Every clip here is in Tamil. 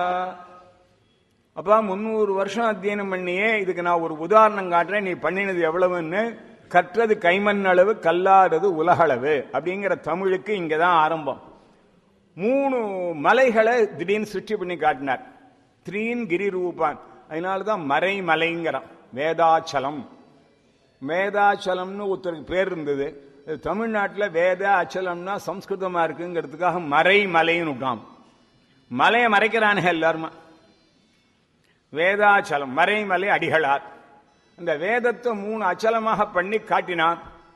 அப்பா முந்நூறு வருஷம் அத்தியனம் பண்ணியே இதுக்கு நான் ஒரு உதாரணம் காட்டுறேன் நீ பண்ணினது எவ்வளவுன்னு கற்றது கைமண் அளவு கல்லாதது உலகளவு அப்படிங்கிற தமிழுக்கு இங்கதான் ஆரம்பம் மூணு மலைகளை திடீர்னு சுற்றி பண்ணி காட்டினார் த்ரீன் கிரி ரூபான் அதனாலதான் மறை மலைங்கிறான் வேதாச்சலம் வேதாச்சலம்னு ஒருத்தருக்கு பேர் இருந்தது இது தமிழ்நாட்டில் வேத அச்சலம்னா சம்ஸ்கிருதமா இருக்குங்கிறதுக்காக மறை மலைன்னு விட்டான் மலையை மறைக்கிறானுங்க எல்லாருமா வேதாச்சலம் மறைமலை அடிகளார் அந்த வேதத்தை மூணு அச்சலமாக பண்ணி காட்டினான்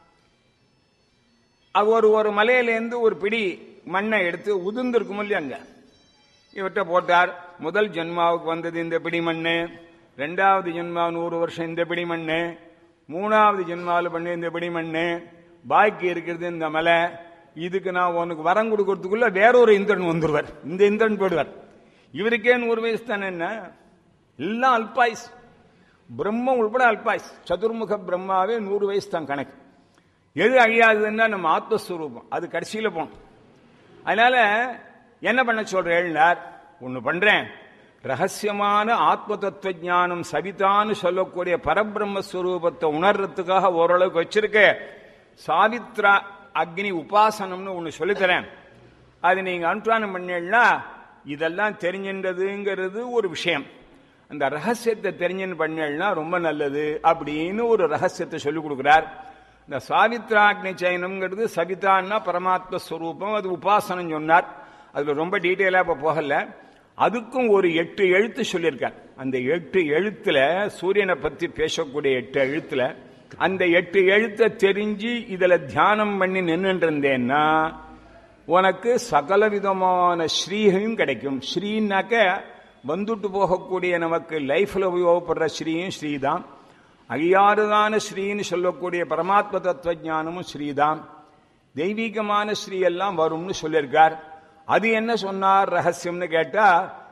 அது ஒரு ஒரு மலையிலேருந்து ஒரு பிடி மண்ணை எடுத்து உதிர்ந்திருக்கும் இல்லையா அங்க இவற்றை போட்டார் முதல் ஜென்மாவுக்கு வந்தது இந்த பிடி மண்ணு ரெண்டாவது ஜென்மா நூறு வருஷம் இந்த பிடி மண்ணு மூணாவது ஜென்மாவில் பண்ண இந்த பிடி மண்ணு பாக்கி இருக்கிறது இந்த மலை இதுக்கு நான் உனக்கு வரம் கொடுக்கறதுக்குள்ள வேறொரு இந்திரன் வந்துருவார் இந்த இந்திரன் போயிடுவார் இவருக்கே நூறு வயசு தானே என்ன எல்லாம் அல்பாயுஸ் பிரம்மம் உள்பட அல்பாயுஸ் சதுர்முக பிரம்மாவே நூறு வயசு தான் கணக்கு எது அழியாதுன்னா நம்ம ஆத்மஸ்வரூபம் அது கடைசியில போகும் அதனால என்ன பண்ண சொல்றேன்னார் ஒண்ணு பண்றேன் ரகசியமான ஆத்ம தத்துவ ஞானம் சவிதான்னு சொல்லக்கூடிய பரபிரம்மஸ்வரூபத்தை உணர்றதுக்காக ஓரளவுக்கு வச்சிருக்க சாவித்ரா அக்னி உபாசனம்னு ஒண்ணு சொல்லித்தரேன் அது நீங்க அனுஷ்டானம் பண்ணீங்கன்னா இதெல்லாம் தெரிஞ்சின்றதுங்கிறது ஒரு விஷயம் அந்த ரகசியத்தை தெரிஞ்சுன்னு பண்ணீங்கன்னா ரொம்ப நல்லது அப்படின்னு ஒரு ரகசியத்தை சொல்லிக் கொடுக்கிறார் இந்த சாவித்ராக்னி சயனம்ங்கிறது சவிதான்னா பரமாத்ம ஸ்வரூபம் அது உபாசனம் சொன்னார் அதுல ரொம்ப டீட்டெயிலா இப்ப போகல அதுக்கும் ஒரு எட்டு எழுத்து சொல்லியிருக்கார் அந்த எட்டு எழுத்துல சூரியனை பத்தி பேசக்கூடிய எட்டு எழுத்துல அந்த எட்டு எழுத்தை தெரிஞ்சு இதுல தியானம் பண்ணி நின்றுட்டு இருந்தேன்னா உனக்கு சகல விதமான ஸ்ரீயும் கிடைக்கும் ஸ்ரீனாக்க வந்துட்டு போகக்கூடிய நமக்கு லைஃப்ல உபயோகப்படுற ஸ்ரீயும் ஸ்ரீதான் அழியாறுதான ஸ்ரீன்னு சொல்லக்கூடிய பரமாத்ம தத்துவ ஞானமும் ஸ்ரீதான் தெய்வீகமான ஸ்ரீ எல்லாம் வரும்னு சொல்லியிருக்கார் அது என்ன சொன்னார் ரகசியம்னு கேட்டா